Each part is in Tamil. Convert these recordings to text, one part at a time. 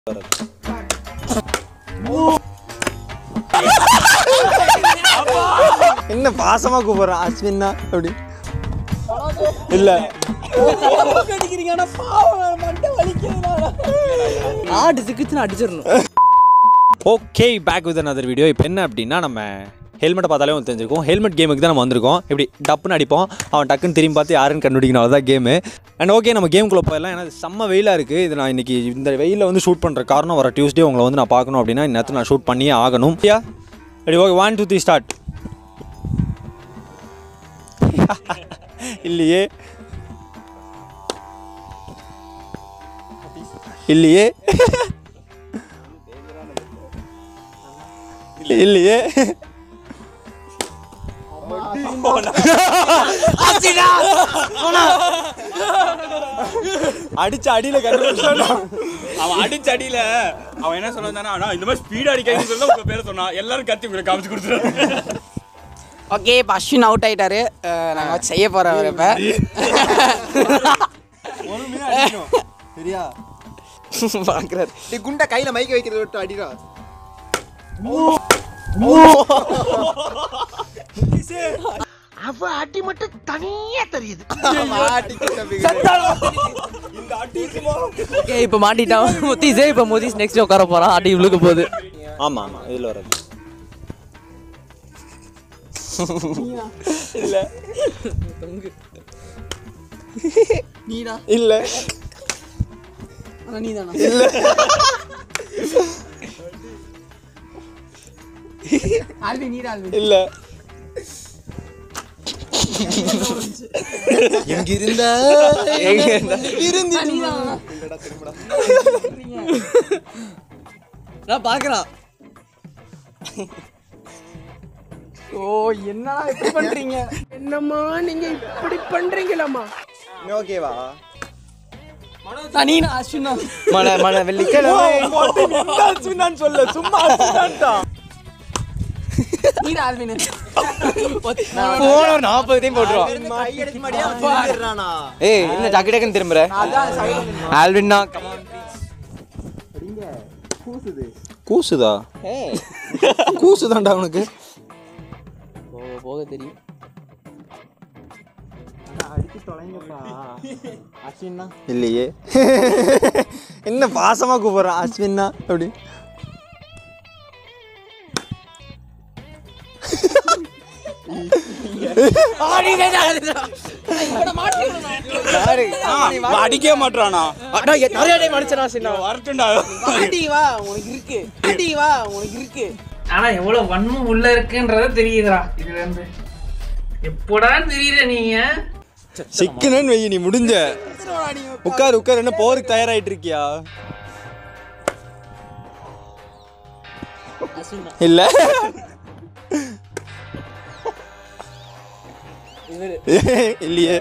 என்ன பாசமா கூப்பிடுறான் அஸ்வின்னா அப்படி இல்ல ஆடு சிக்கிச்சுன்னு அடிச்சிடணும் okay back with another video இப்போ என்ன அப்படின்னா நம்ம ஹெல்மெட்டை பார்த்தாலே உங்களுக்கு தெரிஞ்சிருக்கும் ஹெல்மெட் கேமுக்கு தான் நம்ம வந்திருக்கோம் இப்படி டப்புன்னு அடிப்போம் அவன் டக்குன்னு திரும்பி பார்த்து யாருன்னு கண்டுபிடிக்கணும் அதுதான் கேமு அண்ட் ஓகே நம்ம கேமுக்குள்ளே போயிடலாம் ஏன்னா இது செம்ம வெயிலாக இருக்குது இது நான் இன்னைக்கு இந்த வெயிலில் வந்து ஷூட் பண்ணுற காரணம் வர டியூஸ்டே உங்களை வந்து நான் பார்க்கணும் அப்படின்னா இந்த நேரத்தில் நான் ஷூட் பண்ணியே ஆகணும் yeah ready okay one two three start இல்லையே இல்லையே இல்லையே அடிச்ச அடியில கண்டுபிடிச்சான் அவன் அடிச்ச அடியில அவன் என்ன சொன்னான் ஆனா இந்த மாதிரி ஸ்பீட் அடிக்காதுன்னு சொல்லி உங்க பேரை சொன்னான் எல்லாரும் கத்தி உங்களை காமிச்சு கொடுத்துருவாங்க ஓகே இப்போ அஸ்வின் அவுட் ஆயிட்டாரு அஹ் நாங்க வச்சு செய்ய போறோம் அவர் இப்ப சரியா பாக்குறாரு நீ குண்டை கையில மைக்க வைக்கிறது விட்டு அடிடா அவ அடி மட்டும் தனியா தெரியுது ஓகே இப்போ மாட்டிட்டான் முத்தீஸே இப்போ முத்தீஸ் நெக்ஸ்ட் உட்கார போறான் அடி விழுக போகுது ஆமா ஆமா இதுல வர்றது நீடா இல்ல ஆனா நீதானா ஆல்வி நீடா ஆல்வி இல்ல எங்கிருந்த நான் பாக்குறான் ஓ என்னடா இப்படி பண்றீங்க என்னம்மா நீங்க இப்படி பண்றீங்களாம்மா ஓகேவா நான் நீனா அஸ்வினா மன மன வெள்ளிக்கிழமை சொல்ல சும்மா நீடா ஆல்வின் போன ஒரு நாற்பது டைம் போட்டுருவான் ஏய் என்ன டக்கு டக்குன்னு திரும்புற ஆல்வின்னா கூசுதா கூசுதான்டா உனக்கு போக போக தெரியும் இல்லையே என்ன பாசமா கூப்பிடுறான் அஸ்வின்னா அப்படி அடிக்கவே மாட்டானா நிறைய டைம் அடிச்சனா சின்ன வரட்டும்டா அடி வா உனக்கு இருக்கு அடி வா உனக்கு இருக்கு ஆனா எவ்வளவு வன்மம் உள்ள இருக்குன்றத தெரியுதுடா இதுல இருந்து எப்படா தெரியல நீங்க சிக்கனன்னு வெயி நீ முடிஞ்ச உட்கார் உட்கார் என்ன போருக்கு தயாராயிட்டு இருக்கியா இல்ல இல்லையே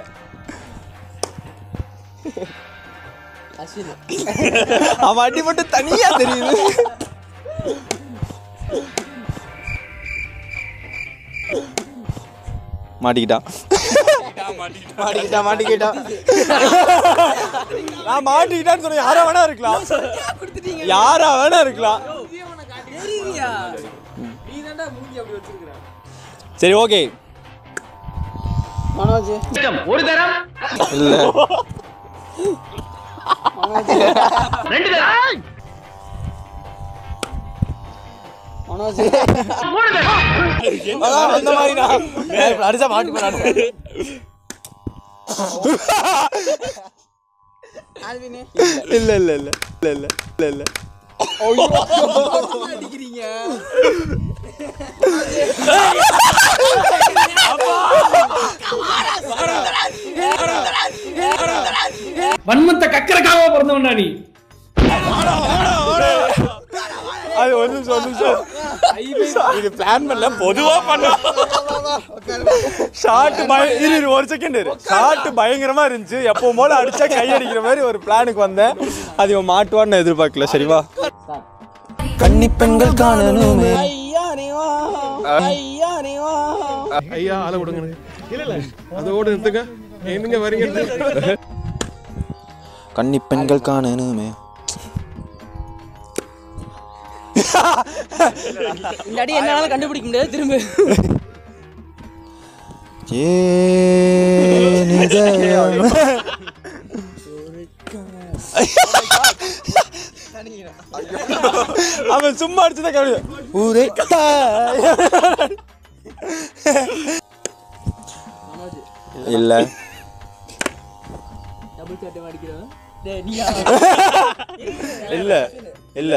அஸ்வின் அவன் அடி மட்டும் தனியா தெரியுது மாட்டிக்கிட்டான் மாட்டிக்கிட்டான் மாட்டிக்கிட்டான் நான் மாட்டிக்கிட்டான்னு சொன்ன யாரா வேணா இருக்கலாம் யாரா வேணா இருக்கலாம் சரி ஓகே மனோஜ் ஒரு தரம் இல்ல ரெண்டு தரம் மனோஜ் மூணு தரம் அதான் அந்த மாதிரி நான் அடிச்சா மாட்டி போறான் ஆல்வின் இல்ல இல்ல இல்ல இல்ல இல்ல இல்ல இல்ல அடிக்கிறீங்க வன்மத்தை கக்கறக்காக பிறந்தவன்டா நீ அது ஒரு நிமிஷம் ஒரு நிமிஷம் இது பிளான் பண்ணல பொதுவா பண்ணா ஷார்ட் பய இரு இரு, ஒரு செகண்ட் இரு ஷார்ட் பயங்கரமா இருந்துச்சு எப்பவும் போல அடிச்சா கை அடிக்கிற மாதிரி ஒரு பிளானுக்கு வந்தேன் அது இவன் மாட்டுவான்னு நான் எதிர்பார்க்கல சரிவா கன்னி பெண்கள் காணணுமே ஐயா நீ வா ஐயா நீ வா ஐயா ஆளை விடுங்க இல்ல இல்ல அதோட நிறுத்துங்க எங்க வரீங்க கன்னி பெண்கள் காணணுமே இந்த அடி என்னால கண்டுபிடிக்க முடியாது திரும்ப ஏன் இதயம் அவன் சும்மா அடிச்சுதான் கவனி ஊரே இல்ல இல்ல இல்ல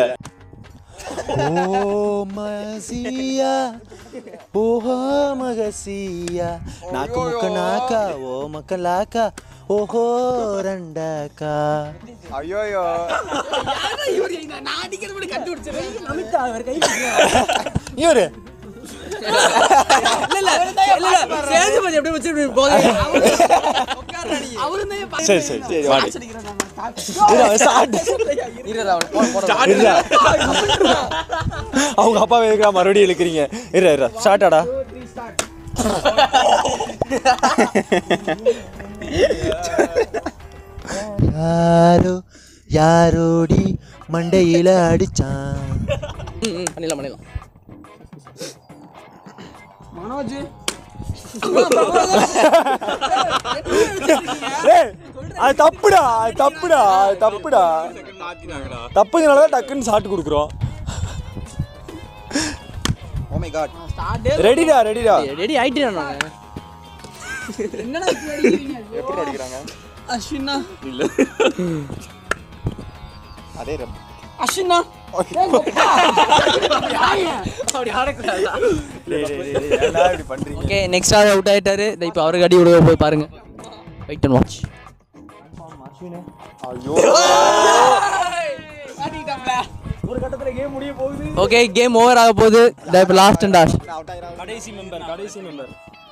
ஓ மசியா ஓஹோ மகசியா நாக்கு முக்க நாக்கா ஓ மக்களாக்கா ஓஹோ ரெண்டாக்கா ஐயோயோ இவரு சேதுபதி எப்படி வச்சு போதே சரி சரி சரி வாடி இரு, அவன் start. இருடா. அவங்க அப்பாவை எதுக்குடா மறுபடியும் இழுக்கிறீங்க இரு இரு ஸ்டார்டாடா யாரோ யாரோடி மண்டையில அடிச்சான் பண்ணிடலாம் பண்ணிடலாம் ஏய், அது தப்புடா அது தப்புடா அது தப்புடா மாத்தினாங்கடா தப்புனால தான் டக்குன்னு சாப்பிட்டு கொடுக்குறோம் ஓ மை காட் ரெடிடா ரெடிடா ரெடி ஆயிட்டு நாங்க என்னடா எப்படி அடிக்கிறாங்க அஸ்வினா அதே ரம் அஸ்வினா அப்படி ஆடக்கூடாது இப்படி பண்றீங்க ஓகே நெக்ஸ்ட் ஆள் அவுட் ஆயிட்டாரு இதை இப்போ அவருக்கு அடி விடுவ போய் பாருங்க wait and watch okay game over ஆக போகுது இதை இப்போ லாஸ்ட் அண்ட் டாஷ் கடைசி மெம்பர் கடைசி மெம்பர்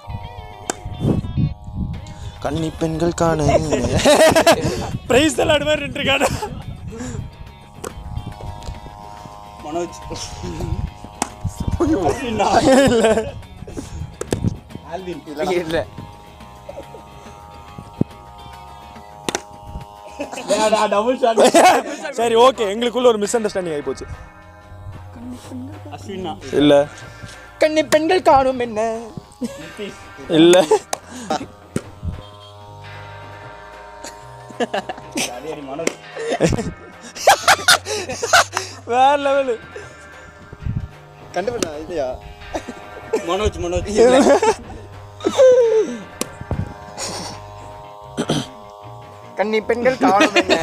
கன்னி பெண்கள் காண பிரைஸ் தலாடு மாதிரி நின்று இருக்காடா மனோஜ் இல்ல டபுள் ஷாட் சரி ஓகே எங்களுக்குள்ள ஒரு மிஸ் அண்டர்ஸ்டாண்டிங் ஆகி போச்சு அஸ்வினா இல்ல கன்னி பெண்கள் காணும் என்ன இல்ல மனோஜ் வேற லெவலு கண்டுபிடிச்சா இல்லையா மனோஜ் மனோஜ் கன்னி பெண்கள் காணும் என்ன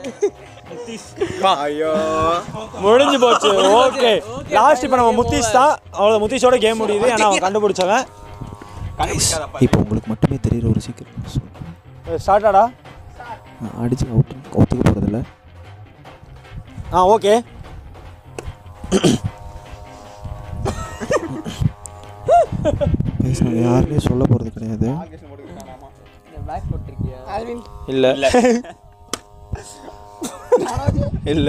ஐயோ முடிஞ்சு போச்சு ஓகே லாஸ்ட் இப்போ நம்ம முத்தீஷ் தான் அவ்வளோ முத்தீஷோட கேம் முடியுது ஏன்னா அவன் கண்டுபிடிச்சவன் இப்போ உங்களுக்கு மட்டுமே தெரியுற ஒரு சீக்கிரம் சொல்றேன் ஸ்டார்டாடா அடிச்சு அவுட் ஒத்துக்க போகிறதில்ல ஆ ஓகே நான் யாருமே சொல்ல போகிறது கிடையாது இல்ல இல்ல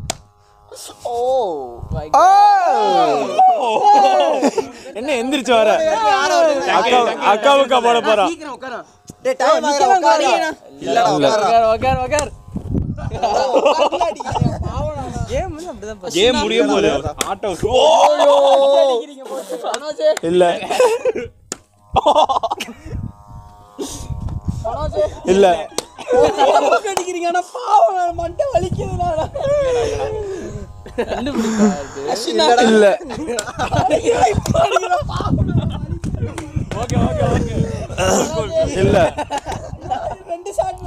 என்ன எந்திரிச்சு வர அக்கா அக்காவுக்கா போட போறா டேய் டைம் ஆகுற உட்காருடா இல்லடா உட்காருடா உக்கார் உக்கார் கேம் முடிய போகுது ஆட்டோ இல்ல இல்ல அடிக்கிறீங்க ஆனா பாவம் நான் மண்டை வலிக்குதுடா இல்ல இல்ல ரெண்டு ஷாட்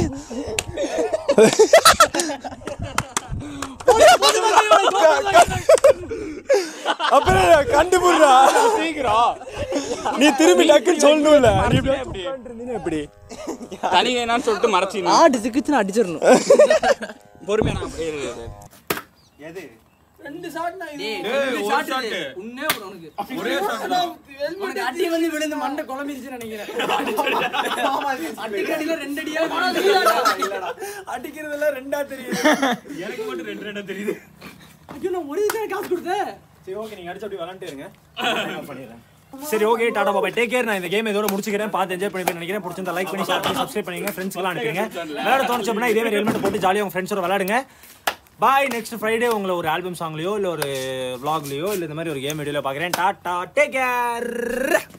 அப்புறம் என்ன, கண்டுபிடுறா சீக்கிரம் நீ திரும்பி டக்குன்னு சொல்லணும்ல நீ இப்படி உட்கார்ந்திருந்தீன்னா எப்படி தனி வேணான்னு சொல்லிட்டு மறைச்சிடணும் ஆட்டு சிக்கிச்சுன்னு அடிச்சிடணும் பொறுமையா நான் இரு, இரு, இரு. ரெண்டு ஷாட் நான் ஏய், ஒரு shot. உன்னே ஒரு உனக்கு ஒரே shot தான். உனக்கு அடி வந்து விழுந்து மண்டை குழம்பிருச்சுன்னு நினைக்கிறேன் அடிக்கடியில ரெண்டு அடியா அடிக்கிறதுல ரெண்டா தெரியுது எனக்கு மட்டும் ரெண்டு ரெண்டா தெரியுது ஐயோ நான் ஒரு இதுக்கு காசு கொடுத்தேன் சரி ஓகே நீங்க அடிச்சு அப்படி விளாண்டே இருங்க நான் பண்ணிடுறேன் சரி okay tata bye bye take care நான் இந்த கேம் இதோட முடிச்சுக்கிறேன் பார்த்து என்ஜாய் பண்ணி நினைக்கிறேன் பிடிச்சிருந்தா லைக் பண்ணி ஷேர் பண்ணி சப்ஸ்கிரைப் பண்ணுங்க ஃப்ரெண்ட்ஸ்க்கு எல்லாம் அனுப்புங்க விளையாட தோணுச்சு அப்படின்னா இதே மாதிரி ஹெல்மெட் போட்டு ஜாலியாக உங்க ஃப்ரெண்ட்ஸோட விளையாடுங்க பாய் நெக்ஸ்ட் ஃப்ரைடே உங்களை ஒரு ஆல்பம் சாங்லயோ இல்லை ஒரு vlogலயோ இல்லை இந்த மாதிரி ஒரு கேம் வீடியோவில் பார்க்குறேன் டாட்டா டேக் கேர்